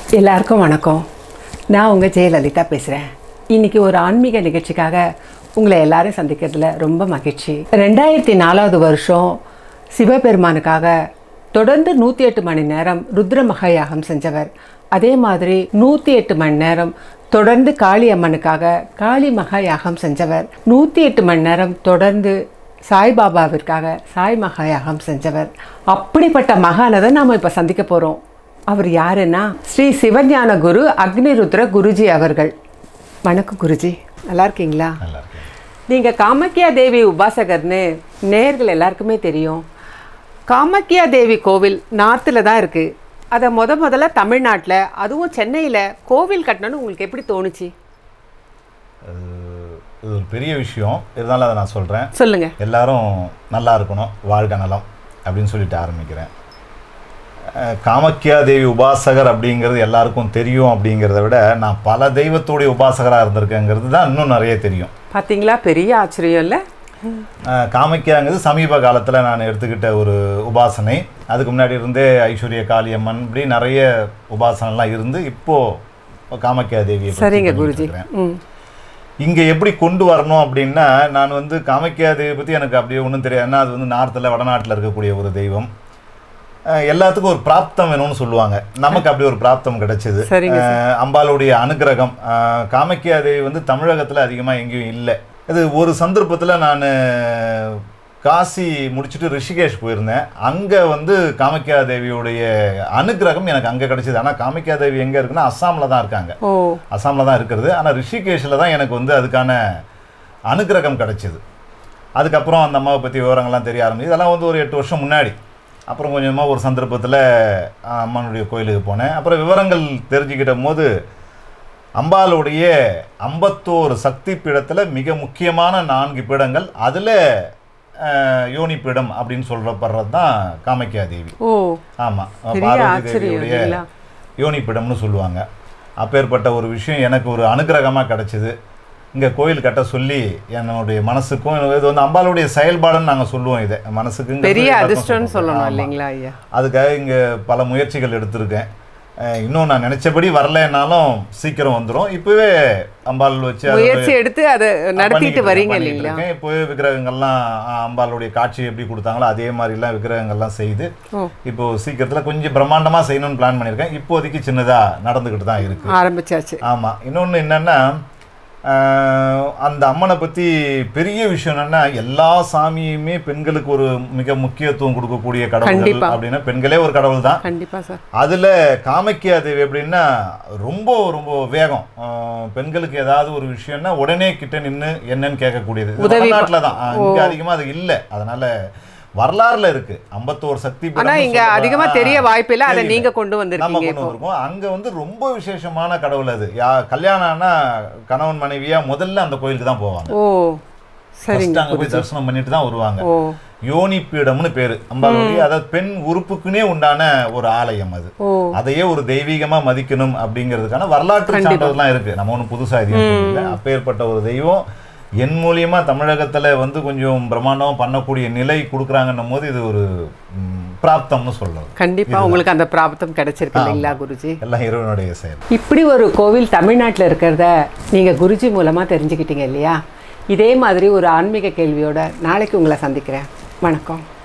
எல்லாருக்கும் வணக்கம் நான் உங்கள் ஜெயலலிதா பேசுகிறேன் இன்றைக்கி ஒரு ஆன்மீக நிகழ்ச்சிக்காக உங்களை எல்லாரும் சந்திக்கிறதுல ரொம்ப மகிழ்ச்சி ரெண்டாயிரத்தி நாலாவது வருஷம் சிவபெருமானுக்காக தொடர்ந்து நூற்றி எட்டு மணி நேரம் ருத்ர மகா யாகம் செஞ்சவர் அதே மாதிரி நூற்றி எட்டு மணி நேரம் தொடர்ந்து காளி அம்மனுக்காக காளி மகா யாகம் செஞ்சவர் நூற்றி எட்டு மணி நேரம் தொடர்ந்து சாய்பாபாவிற்காக சாய் மகா யாகம் செஞ்சவர் அப்படிப்பட்ட மகானை தான் நாம் இப்போ சந்திக்க போகிறோம் அவர் யாருன்னா ஸ்ரீ சிவஞான குரு அக்னிருத்ர குருஜி அவர்கள் வணக்கம் குருஜி நல்லா இருக்கீங்களா நல்லா இருக்கேன் நீங்கள் காமாக்கியா தேவி உபாசகர்னு நேர்கள் எல்லாருக்குமே தெரியும் காமாக்கியா தேவி கோவில் நார்த்தில் தான் இருக்குது அதை முத முதல்ல தமிழ்நாட்டில் அதுவும் சென்னையில் கோவில் கட்டணும்னு உங்களுக்கு எப்படி தோணுச்சு அது இது ஒரு பெரிய விஷயம் இருந்தாலும் அதை நான் சொல்கிறேன் சொல்லுங்கள் எல்லாரும் நல்லா இருக்கணும் வாழ்க நலம் அப்படின்னு சொல்லிட்டு ஆரம்பிக்கிறேன் அஹ், காமாக்கியா தேவி உபாசகர் அப்படிங்கிறது எல்லாருக்கும் தெரியும் அப்படிங்கிறத விட நான் பல தெய்வத்துடைய உபாசகராக இருந்திருக்கேங்கிறது தான் இன்னும் நிறைய தெரியும் பார்த்தீங்களா பெரிய ஆச்சரியம் இல்லை அஹ், காமாக்கியாங்கிறது சமீப காலத்தில் நான் எடுத்துக்கிட்ட ஒரு உபாசனை அதுக்கு முன்னாடி இருந்தே ஐஸ்வர்ய காளியம்மன் இப்படி நிறைய உபாசனைலாம் இருந்து இப்போது காமாக்கியா தேவியை பத்தி சரிங்க பண்ணிட்டு குருஜி இருக்கிறேன். ம் இங்கே எப்படி கொண்டு வரணும் அப்படின்னா நான் வந்து காமாக்கியா தேவி பற்றி எனக்கு அப்படியே ஒன்றும் தெரியாது ஏன்னா அது வந்து நார்த்தில் வடநாட்டில் இருக்கக்கூடிய ஒரு தெய்வம் அஹ் எல்லாத்துக்கும் ஒரு பிராப்தம் வேணும்னு சொல்லுவாங்க நமக்கு அப்படி ஒரு பிராப்தம் கிடைச்சது சரிங்க அஹ் அம்பாளுடைய அனுகிரகம் அஹ் காமாக்கியா தேவி வந்து தமிழகத்தில் அதிகமாக எங்கேயும் இல்லை இது ஒரு சந்தர்ப்பத்தில் நான் காசி முடிச்சுட்டு ரிஷிகேஷ் போயிருந்தேன் அங்கே வந்து காமாக்கியா தேவியுடைய அனுகிரகம் எனக்கு அங்கே கிடைச்சது ஆனால் காமாக்கியா தேவி எங்கே இருக்குன்னா அஸ்ஸாமில் தான் இருக்காங்க ஓ அஸ்ஸாமில் தான் இருக்கிறது ஆனால் ரிஷிகேஷில் தான் எனக்கு வந்து அதுக்கான அனுக்கிரகம் கிடைச்சிது அதுக்கப்புறம் அந்த அம்மாவை பற்றி விவரங்கள்லாம் தெரிய ஆரம்பிச்சு இதெல்லாம் வந்து ஒரு எட்டு வருஷம் முன்னாடி அப்புறம் கொஞ்சமாக ஒரு சந்தர்ப்பத்தில் அம்மனுடைய கோயிலுக்கு போனேன் அப்புறம் விவரங்கள் தெரிஞ்சுக்கிட்ட போது அம்பாளுடைய ஐம்பத்தோரு சக்தி பீடத்தில் மிக முக்கியமான நான்கு பீடங்கள் அதில் யோனி பீடம் அப்படின்னு சொல்கிறப்படுறது தான் காமாக்கியா தேவி ஓ ஆமாம் பெரிய பார்வதி ஆச்சரியம் தேவியுடைய இல்லைங்களா? யோனிப்பிடம்னு சொல்லுவாங்க அப்பேற்பட்ட ஒரு விஷயம் எனக்கு ஒரு அனுகிரகமாக கிடைச்சிது இங்கே கோயில் கட்ட சொல்லி என்னுடைய மனசுக்கும் இது வந்து அம்பாளுடைய செயல்பாடுன்னு நாங்கள் சொல்லுவோம் இதை மனசுக்கு பெரிய அதிர்ஷ்டம்னு சொல்லணும் இல்லைங்களா ஐயா அதுக்காக இங்கே பல முயற்சிகள் எடுத்திருக்கேன் அஹ் இன்னும் நான் நினச்சபடி வரலைன்னாலும் சீக்கிரம் வந்துடும் இப்போவே அம்பாள் வச்சு அதோட- முயற்சி எடுத்து அதை நடத்திட்டு பண்ணிக்கிட்டு வரீங்க இருக்கேன், இல்லைங்களா பண்ணிக்கிட்டு இருக்கேன். இப்போவே விக்கிரகங்கள்லாம் அஹ், அம்பாளுடைய காட்சி எப்படி கொடுத்தாங்களோ அதே மாதிரிலாம் விக்கிரகங்கள்லாம் செய்து ஓ இப்போ சீக்கிரத்தில் கொஞ்சம் பிரம்மாண்டமாக செய்யணும்னு பிளான் பண்ணியிருக்கேன் இப்போதைக்கு சின்னதாக நடந்துக்கிட்டு தான் இருக்கு ஆரம்பிச்சாச்சு ஆமாம் இன்னொன்று என்னென்னா அந்த அம்மனை பற்றி பெரிய விஷயம் என்னென்னா எல்லா சாமியுமே பெண்களுக்கு ஒரு மிக முக்கியத்துவம் கொடுக்கக்கூடிய கடவுள்கள் கண்டிப்பா. அப்படின்னா பெண்களே ஒரு கடவுள் தான் கண்டிப்பா சார் அதில் காமாக்கியா தேவி எப்படின்னா ரொம்ப ரொம்ப வேகம் ஆஹ் பெண்களுக்கு ஏதாவது ஒரு விஷயம்னா உடனே கிட்ட நின்று என்னன்னு கேட்கக்கூடியது உதவி ப- நாட்டில் தான் ஆஹ் இங்க அதிகமாக அது இல்லை அதனால வரலாறுல இருக்கு ஐம்பத்தோரு சக்தி ஆனா பீடம்னு இங்க சொல்றோம். அதிகமா தெரிய ஆஹ் வாய்ப்பில்லை அதை தெரியல. நீங்க கொண்டு நம்ம வந்திருக்கீங்க கொண்டு இப்போ வந்திருக்கோம் அங்க வந்து ரொம்ப விசேஷமான கடவுள் அது யா கல்யாணம்னா கணவன் மனைவியா முதல்ல அந்த கோயிலுக்கு தான் போவாங்க ஓ சரிங்க ஃபர்ஸ்ட் அங்க போய் தரிசனம் பண்ணிட்டு தான் வருவாங்க ஓ யோனி பீடம்னு பேரு அம்பாளுடைய அதாவது பெண் உறுப்புக்குனே உண்டான ஒரு ஆலயம் அது ஓ அதையே ஒரு தெய்வீகமா மதிக்கணும் அப்படிங்கிறதுக்கான வரலாற்று சான்றதுலாம் இருக்கு நம்ம ஒன்றும் புதுசா எதையும் சொல்லல அப்பேற்பட்ட ஒரு தெய்வம் என் மூலியமா தமிழகத்துல வந்து கொஞ்சம் பிரம்மாண்டமா பண்ணக்கூடிய நிலை கொடுக்குறாங்கன்னும் போது இது ஒரு ம், பிராப்தம்னு சொல்றது கண்டிப்பா உங்களுக்கு அந்த பிராப்தம் கிடைச்சிருக்கு இல்லைங்களா குருஜி எல்லாம் இறைவனுடைய செயல் இப்படி ஒரு கோவில் தமிழ்நாட்டில் இருக்கிறத நீங்க குருஜி மூலமா தெரிஞ்சுக்கிட்டீங்க இல்லையா இதே மாதிரி ஒரு ஆன்மீக கேள்வியோட நாளைக்கு உங்களை சந்திக்கிறேன் வணக்கம்